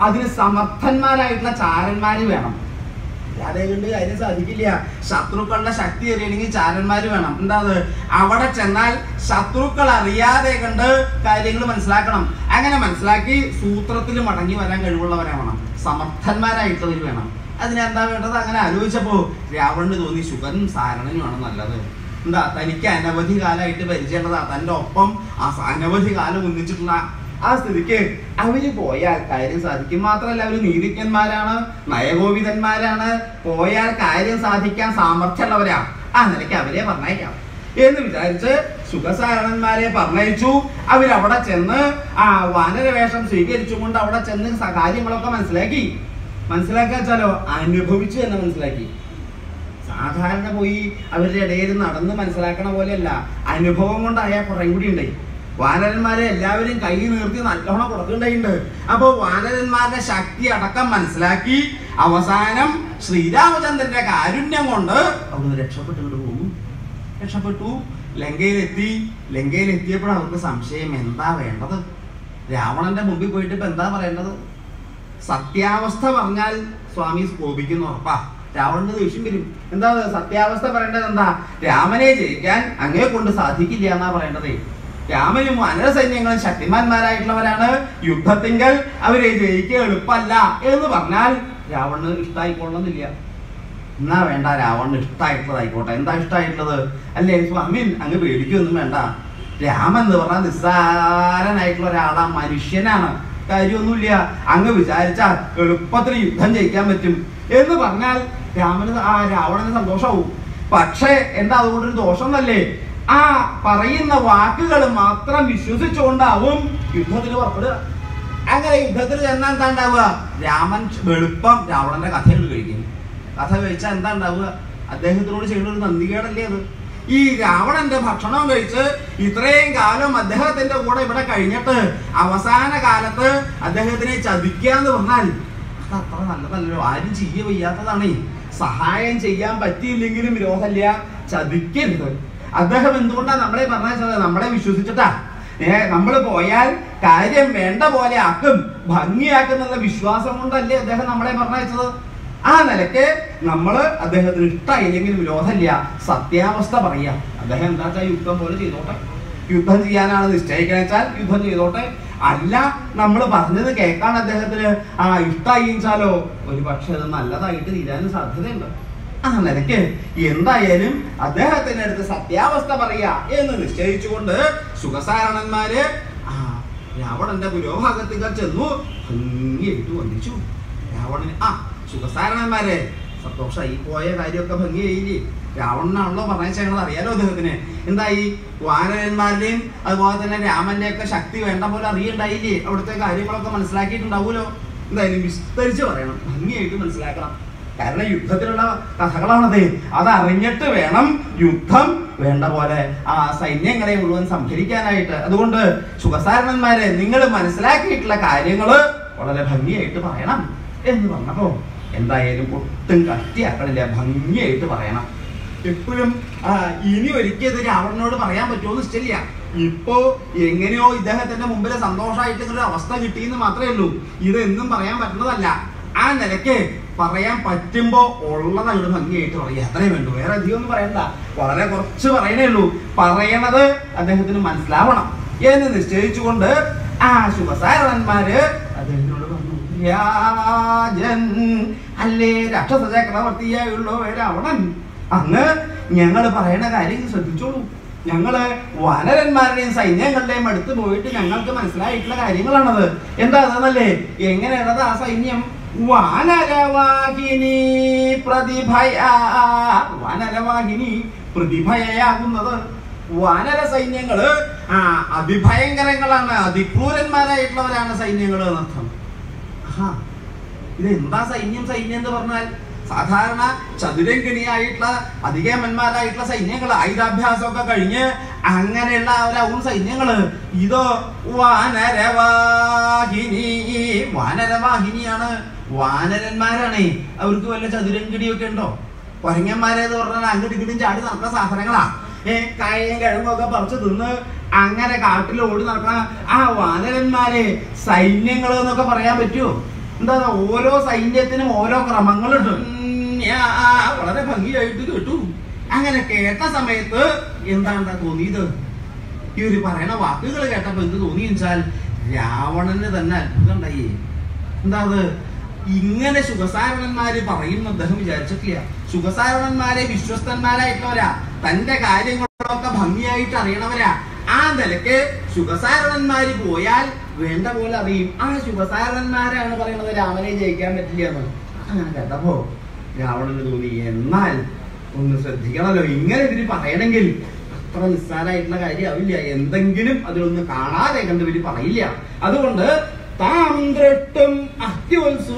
അതിന് സമർത്ഥന്മാരായിട്ടുള്ള ചാരന്മാര് വേണം അല്ലാതെ കൊണ്ട് കാര്യം സാധിക്കില്ല ശത്രുക്കളുടെ ശക്തി അറിയണമെങ്കിൽ ചാരന്മാര് വേണം എന്താ അത് അവിടെ ചെന്നാൽ ശത്രുക്കൾ അറിയാതെ കണ്ട് കാര്യങ്ങൾ മനസ്സിലാക്കണം അങ്ങനെ മനസ്സിലാക്കി സൂത്രത്തിൽ മടങ്ങി വരാൻ കഴിവുള്ളവരാവണം സമർത്ഥന്മാരായിട്ടുള്ളവർ വേണം അതിനെന്താ വേണ്ടത് അങ്ങനെ ആലോചിച്ചപ്പോ രാവണന് തോന്നി ശുഗനും സാരണനുമാണ് നല്ലത് എന്താ തനിക്ക് അനവധി കാലമായിട്ട് പരിചയമുള്ളതാ തന്റെ ഒപ്പം ആ സ- അനവധി കാലം ഒന്നിച്ചിട്ടുള്ള ആ സ്ഥിതിക്ക് അവര് പോയാൽ കാര്യം സാധിക്കും മാത്രമല്ല അവര് നീതിജ്ഞന്മാരാണ് നയകോപിതന്മാരാണ് പോയാൽ കാര്യം സാധിക്കാൻ സാമർഥ്യമുള്ളവരാ ആ നിലയ്ക്ക് അവരെ പറഞ്ഞയക്കാം എന്ന് വിചാരിച്ച് സുഖസാരണന്മാരെ പറഞ്ഞയച്ചു അവരവിടെ ചെന്ന് ആ വാനരവേഷം സ്വീകരിച്ചുകൊണ്ട് അവിടെ ചെന്ന് സ- കാര്യങ്ങളൊക്കെ മനസ്സിലാക്കി മനസ്സിലാക്കുക വെച്ചാലോ അനുഭവിച്ചു എന്ന് മനസ്സിലാക്കി സാധാരണ പോയി അവരുടെ ഇടയിൽ നടന്ന് മനസ്സിലാക്കണ പോലെയല്ല അനുഭവം കൊണ്ടായ കുറേ കൂടി ഉണ്ടായി വാനരന്മാരെ എല്ലാവരും കൈ നിർത്തി നല്ലോണം കൊടുക്കുന്നുണ്ടായിട്ടുണ്ട് അപ്പോൾ വാനരന്മാരുടെ ശക്തി അടക്കം മനസ്സിലാക്കി അവസാനം ശ്രീരാമചന്ദ്രന്റെ കാരുണ്യം കൊണ്ട് അവിടുന്ന് രക്ഷപ്പെട്ടുകൊണ്ട് പോകും രക്ഷപ്പെട്ടു ലങ്കയിലെത്തി ലങ്കയിലെത്തിയപ്പോൾ അവർക്ക് സംശയം എന്താ വേണ്ടത് രാവണന്റെ മുമ്പിൽ പോയിട്ട് ഇപ്പൊ എന്താ പറയേണ്ടത് സത്യാവസ്ഥ പറഞ്ഞാൽ സ്വാമി കോപിക്കുന്നു ഉറപ്പാ രാവണന് ദേഷ്യം വരും എന്താ അത്? സത്യാവസ്ഥ പറയേണ്ടത് എന്താ രാമനെ ജയിക്കാൻ അങ്ങേ കൊണ്ട് സാധിക്കില്ല എന്നാ പറയേണ്ടത് രാമനും അനര സൈന്യങ്ങളും ശക്തിമാന്മാരായിട്ടുള്ളവരാണ് യുദ്ധത്തിങ്കൽ അവരെ ജയിക്കുക എളുപ്പമല്ല എന്ന് പറഞ്ഞാൽ രാവണന് ഇഷ്ടമായിക്കൊള്ളുന്നില്ല എന്നാ വേണ്ട രാവണന് ഇഷ്ടമായിട്ടുള്ളതായിക്കോട്ടെ എന്താ ഇഷ്ടമായിട്ടുള്ളത് അല്ലേ സ്വാമിൻ അങ്ങ് പേടിക്കൊന്നും വേണ്ട രാമൻ എന്ന് പറഞ്ഞാൽ നിസ്സാരനായിട്ടുള്ള ഒരാളാ മനുഷ്യനാണ് കാര്യമൊന്നുമില്ല അങ്ങ് വിചാരിച്ചാൽ എളുപ്പത്തിൽ യുദ്ധം ജയിക്കാൻ പറ്റും എന്ന് പറഞ്ഞാൽ രാമന് ആ രാവണന് സന്തോഷമാവും പക്ഷേ എന്താ അതുകൊണ്ടൊരു ദോഷം എന്നല്ലേ ആ പറയുന്ന വാക്കുകൾ മാത്രം വിശ്വസിച്ചുകൊണ്ടാവും യുദ്ധത്തിന് പുറപ്പെടുക അങ്ങനെ യുദ്ധത്തിൽ ചെന്നാൽ എന്താ ഉണ്ടാവുക രാമൻ വെളുപ്പം രാവണന്റെ കഥകൾ കഴിക്കും കഥ കഴിച്ചാൽ എന്താ ഉണ്ടാവുക അദ്ദേഹത്തിനോട് ചെയ്യുന്ന ഒരു നന്ദികേടല്ലേ അത് ഈ രാവണന്റെ ഭക്ഷണം കഴിച്ച് ഇത്രയും കാലം അദ്ദേഹത്തിന്റെ കൂടെ ഇവിടെ കഴിഞ്ഞിട്ട് അവസാന കാലത്ത് അദ്ദേഹത്തിനെ ചതിക്കാന്ന് പറഞ്ഞാൽ അത് അത്ര നല്ലതല്ലല്ലോ ആരും ചെയ്യ വയ്യാത്തതാണ് സഹായം ചെയ്യാൻ പറ്റിയില്ലെങ്കിലും വിരോധമില്ല ചതിക്കരുത് അദ്ദേഹം എന്തുകൊണ്ടാ നമ്മളെ പറഞ്ഞത് നമ്മളെ വിശ്വസിച്ചിട്ടാ ഏ നമ്മൾ പോയാൽ കാര്യം വേണ്ട പോലെ ആക്കും ഭംഗിയാക്കുന്നുള്ള വിശ്വാസം കൊണ്ടല്ലേ അദ്ദേഹം നമ്മളെ പറഞ്ഞയച്ചത് ആ നിലയ്ക്ക് നമ്മൾ അദ്ദേഹത്തിന് ഇഷ്ടമായില്ലെങ്കിൽ വിരോധമില്ല സത്യാവസ്ഥ പറയാം അദ്ദേഹം എന്താ വെച്ചാൽ യുദ്ധം പോലെ ചെയ്തോട്ടെ യുദ്ധം ചെയ്യാനാണ് നിശ്ചയിക്കണ വെച്ചാൽ യുദ്ധം ചെയ്തോട്ടെ അല്ല നമ്മൾ പറഞ്ഞത് കേൾക്കാൻ അദ്ദേഹത്തിന് ആ ഇഷ്ടമായി വെച്ചാലോ ഒരു പക്ഷെ അത് നല്ലതായിട്ട് തീരാനും സാധ്യതയുണ്ട് ആ നിലയ്ക്ക് എന്തായാലും അദ്ദേഹത്തിന്റെ അടുത്ത് സത്യാവസ്ഥ പറയാ എന്ന് നിശ്ചയിച്ചുകൊണ്ട് സുഖസാരണന്മാര് ആ രാവണന്റെ പുരോഭാഗത്തേക്ക് ചെന്നു ഭംഗിയായിട്ട് വന്ദിച്ചു രാവണന് ആ സുഖസാരണന്മാരെ സന്തോഷമായി പോയ കാര്യമൊക്കെ ഭംഗിയായില്ലേ രാവണനാണല്ലോ പറഞ്ഞത് അറിയാലോ അദ്ദേഹത്തിന് എന്തായി വാനരന്മാരുടെയും അതുപോലെ തന്നെ രാമന്റെ ഒക്കെ ശക്തി വേണ്ട പോലെ അറിയണ്ടായില്ലേ അവിടുത്തെ കാര്യങ്ങളൊക്കെ മനസ്സിലാക്കിയിട്ടുണ്ടാവുമല്ലോ എന്തായാലും വിസ്തരിച്ച് പറയണം ഭംഗിയായിട്ട് മനസ്സിലാക്കണം കാരണം യുദ്ധത്തിലുള്ള കഥകളാണത് അത് അറിഞ്ഞിട്ട് വേണം യുദ്ധം വേണ്ട പോലെ ആ സൈന്യങ്ങളെ മുഴുവൻ സംഭരിക്കാനായിട്ട് അതുകൊണ്ട് സുഖസാരണന്മാരെ നിങ്ങൾ മനസ്സിലാക്കിയിട്ടുള്ള കാര്യങ്ങള് വളരെ ഭംഗിയായിട്ട് പറയണം എന്ന് പറഞ്ഞപ്പോ എന്തായാലും ഒട്ടും കട്ടിയാക്കണില്ല ഭംഗിയായിട്ട് പറയണം എപ്പോഴും ആ, ഇനി ഒരിക്കലും രാവണനോട് പറയാൻ പറ്റുമോ ഇഷ്ടമില്ല ഇപ്പോ എങ്ങനെയോ ഇദ്ദേഹത്തിന്റെ മുമ്പിൽ സന്തോഷമായിട്ട് ഇങ്ങനെ ഒരു അവസ്ഥ കിട്ടിയെന്ന് മാത്രമേ ഉള്ളൂ ഇതെന്നും പറയാൻ പറ്റുന്നതല്ല ആ നിലയ്ക്ക് പറയാൻ പറ്റുമ്പോ ഉള്ളത് അങ്ങോട്ട് ഭംഗിയായിട്ട് പറയാം അത്രേ വേണ്ടു വേറെ അധികം ഒന്നും പറയണ്ട വളരെ കുറച്ച് പറയണേ ഉള്ളൂ പറയണത് അദ്ദേഹത്തിന് മനസ്സിലാവണം എന്ന് നിശ്ചയിച്ചുകൊണ്ട് ആ ശുഭസാരണന്മാര് അദ്ദേഹത്തിനോട് പറഞ്ഞു രാജൻ അല്ലേ രാക്ഷസ ചക്രവർത്തിയായുള്ളോ രാവണൻ അന്ന് ഞങ്ങൾ പറയണ കാര്യം ശ്രദ്ധിച്ചോളൂ ഞങ്ങള് വാനരന്മാരുടെയും സൈന്യങ്ങളുടെയും അടുത്ത് പോയിട്ട് ഞങ്ങൾക്ക് മനസ്സിലായിട്ടുള്ള കാര്യങ്ങളാണത് എന്താ അതെന്നല്ലേ എങ്ങനെയാണത് ആ സൈന്യം വാനരവാഹിനി പ്രതിഭയ വാനരവാഹിനി പ്രതിഭയയാകുന്നത് വാനര സൈന്യങ്ങള് ആ അതിഭയങ്കരങ്ങളാണ് അതിക്രൂരന്മാരായിട്ടുള്ളവരാണ് സൈന്യങ്ങൾ എന്നർത്ഥം ആഹാ ഇത് എന്താ സൈന്യം സൈന്യം എന്ന് പറഞ്ഞാൽ സാധാരണ ചതുരങ്കിണിയായിട്ടുള്ള അധികമന്മാരായിട്ടുള്ള സൈന്യങ്ങൾ ആയുധാഭ്യാസമൊക്കെ കഴിഞ്ഞ് അങ്ങനെയുള്ള അവരാവും സൈന്യങ്ങള് ഇതോ വാനരവാഹിനി വാനരവാഹിനിയാണ് വാനരന്മാരാണേ അവർക്ക് വല്ല ചതുരങ്കിടിയൊക്കെ ഉണ്ടോ കൊരങ്ങന്മാരെന്ന് പറഞ്ഞാൽ അങ്ങോട്ട് ഇങ്ങോട്ടും ചാടി നടക്കുന്ന സാധനങ്ങളാ ഏ കായയും കിഴങ്ങും ഒക്കെ പറിച്ച് തിന്ന് അങ്ങനെ കാട്ടിൽ ഓടി നടക്കണ ആ വാനരന്മാരെ സൈന്യങ്ങൾ എന്നൊക്കെ പറയാൻ പറ്റുമോ എന്താ ഓരോ സൈന്യത്തിനും ഓരോ ക്രമങ്ങളുണ്ട് ഉം, ഞാ, ആ, വളരെ ഭംഗിയായിട്ട് കേട്ടു അങ്ങനെ കേട്ട സമയത്ത് എന്താണ്ടാ തോന്നിയത് ഈ ഒരു പറയണ വാക്കുകൾ കേട്ടപ്പോ എന്ത് തോന്നി വെച്ചാൽ രാവണന് തന്നെ അത്ഭുതം ഉണ്ടായി എന്താ അത് ഇങ്ങനെ ശുഖസാരണന്മാര് പറയുന്ന അദ്ദേഹം വിചാരിച്ചിട്ടില്ല ശുഖസാരണന്മാരെ വിശ്വസ്തന്മാരായിട്ടുള്ളവരാ തന്റെ കാര്യങ്ങളൊക്കെ ഭംഗിയായിട്ട് അറിയണവരാ ആ നിലക്ക് ശുഖസാരണന്മാര് പോയാൽ വേണ്ട പോലെ അറിയും ആ ശുഖസാരണന്മാരാണ് പറയണത് രാമനെ ജയിക്കാൻ പറ്റില്ല എന്ന് അങ്ങനെ കേട്ടപ്പോ രാവണന് തോന്നി എന്നാൽ ഒന്ന് ശ്രദ്ധിക്കണമല്ലോ ഇങ്ങനെ ഇതിന് പറയണമെങ്കിൽ അത്ര നിസ്സാരമായിട്ടുള്ള കാര്യമാവില്ല എന്തെങ്കിലും അതിലൊന്ന് കാണാതെ കണ്ട് ഇവര് പറയില്ല അതുകൊണ്ട് താം ദൃട്ടും അത്യുത്സു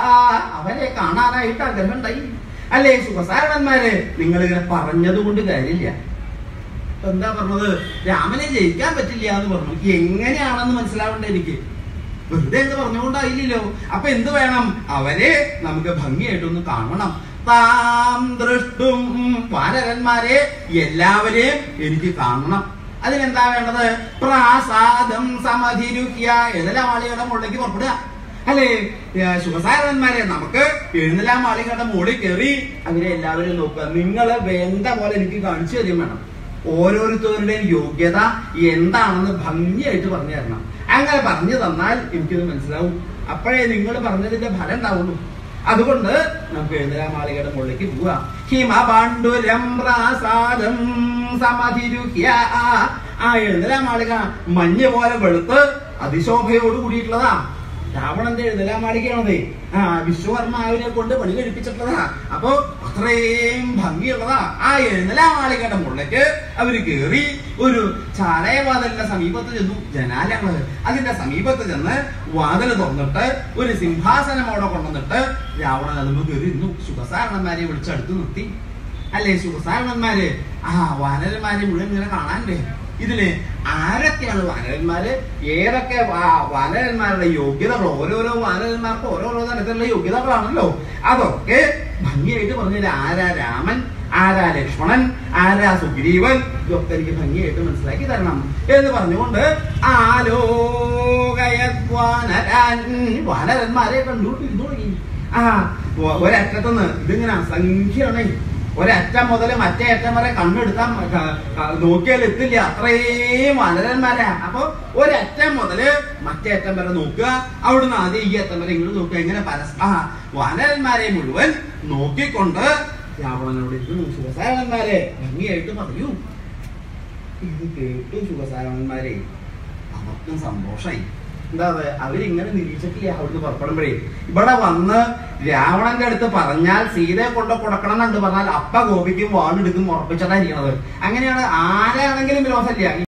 അവരെ കാണാനായിട്ട് ആഗ്രഹം ഉണ്ടായി അല്ലേ സുഖസാരണന്മാര് നിങ്ങൾ ഇങ്ങനെ പറഞ്ഞത് കൊണ്ട് കാര്യമില്ല ഇപ്പൊ എന്താ പറഞ്ഞത് രാമനെ ജയിക്കാൻ പറ്റില്ല എന്ന് പറഞ്ഞു എങ്ങനെയാണെന്ന് മനസ്സിലാവണ്ടേ എനിക്ക് വെറുതെ എന്ന് പറഞ്ഞുകൊണ്ടായില്ലല്ലോ അപ്പൊ എന്ത് വേണം അവരെ നമുക്ക് ഭംഗിയായിട്ടൊന്ന് കാണണം താം ദൃഷ്ടും വാനരന്മാരെ എല്ലാവരെയും എനിക്ക് കാണണം അതിനെന്താ വേണ്ടത് പ്രാസാദം സമധിരുഹ്യ എഴുന്നലാമാളികളുടെ മുകളിലേക്ക് പുറപ്പെടുക അല്ലേ ശുഭസാരണന്മാരെ നമുക്ക് എഴുന്നലാമാളികളുടെ മുകളിൽ കയറി അവരെ എല്ലാവരും നോക്കുക നിങ്ങള് വേണ്ട പോലെ എനിക്ക് കാണിച്ചു തരും വേണം ഓരോരുത്തരുടെയും യോഗ്യത എന്താണെന്ന് ഭംഗിയായിട്ട് പറഞ്ഞു തരണം അങ്ങനെ പറഞ്ഞു തന്നാൽ എനിക്കത് മനസ്സിലാവും അപ്പോഴേ നിങ്ങൾ പറഞ്ഞതിന്റെ ഫലം ഉണ്ടാവുള്ളൂ അതുകൊണ്ട് നമുക്ക് എഴുന്നരാമാളികയുടെ മുകളിലേക്ക് പോവാ ഹിമപാണ്ഡുരം പ്രാസാദം സമധിരുഹ്യ ആ എഴുന്നരാമാളിക മഞ്ഞ് പോലെ വെളുത്ത് അതിശോഭയോട് കൂടിയിട്ടുള്ളതാ രാവണന്റെ എഴുന്നരാമാളികയാണത് ആ വിശ്വകർമാവിനെ കൊണ്ട് പണി കഴിപ്പിച്ചിട്ടുള്ളതാ അപ്പൊ അത്രയും ഭംഗിയുള്ളതാ ആ എഴുന്നരാമാളികയുടെ മുകളിലേക്ക് അവര് കേറി ഒരു ചാലയവാതലിന്റെ സമീപത്ത് ചെന്നു ജനാലകള് അതിന്റെ സമീപത്ത് ചെന്ന് വാതിൽ തുറന്നിട്ട് ഒരു സിംഹാസനം അവിടെ കൊണ്ടുവന്നിട്ട് രാവണൻ അതുമ്പോ കയറി ഇരുന്നു സുഖസാരണന്മാരെ വിളിച്ചടുത്ത് നിർത്തി അല്ലേ സുഖസാരണന്മാര് ആ വാനരന്മാരെ മുഴുവൻ ഇങ്ങനെ കാണാനില്ലേ ഇതില് ആരൊക്കെയാണ് വാനരന്മാര് ഏതൊക്കെ വാ- വാനരന്മാരുടെ യോഗ്യതകൾ ഓരോരോ വാനരന്മാർക്ക് ഓരോരോ തരത്തിലുള്ള യോഗ്യതകളാണല്ലോ അതൊക്കെ ഭംഗിയായിട്ട് പറഞ്ഞില്ല ആരാ രാമൻ ആരാ ലക്ഷ്മണൻ ആരാ സുഗ്രീവൻ ഇതൊക്കെ എനിക്ക് ഭംഗിയായിട്ട് മനസ്സിലാക്കി തരണം എന്ന് പറഞ്ഞുകൊണ്ട് ആലോകയദ്വാനരാൻ വാനരന്മാരെ കണ്ടു ഇരുന്നു തുടങ്ങി ആ ഒ- ഒരറ്റത്തുനിന്ന് ഇതിങ്ങനെ അസംഖ്യമാണേ ഒരറ്റം മുതൽ മറ്റേ അറ്റം വരെ കണ്ണെടുത്താൽ മ- ക- ക- നോക്കിയാൽ എത്തില്ല അത്രയും വാനരന്മാരാ അപ്പൊ ഒരറ്റം മുതല് മറ്റേ അറ്റം വരെ നോക്കുക അവിടുന്ന് ആദ്യം ഈ അറ്റം വരെ ഇങ്ങോട്ട് നോക്കുക ഇങ്ങനെ പരസ്പ ആ, വാനരന്മാരെ മുഴുവൻ നോക്കിക്കൊണ്ട് രാവണനോട് ഇരുന്നു ശുഭസാരണന്മാരെ ഭംഗിയായിട്ട് പറയൂ ഇത് കേട്ടു ശുഭസാരണന്മാരെ അവർക്കും സന്തോഷായി എന്താ അത് അവരിങ്ങനെ നിരീക്ഷിക്കില്ല അവിടുന്ന് പുറപ്പെടുമ്പോഴേ ഇവിടെ വന്ന് രാവണന്റെ അടുത്ത് പറഞ്ഞാൽ സീതയെ കൊണ്ട് കൊടുക്കണം എന്നുണ്ട് പറഞ്ഞാൽ അപ്പ ഗോപിക്കും വാണെടുക്കും ഉറപ്പിച്ചതായിരിക്കണത് അങ്ങനെയാണ് ആരാണെങ്കിലും വിരോധമില്ല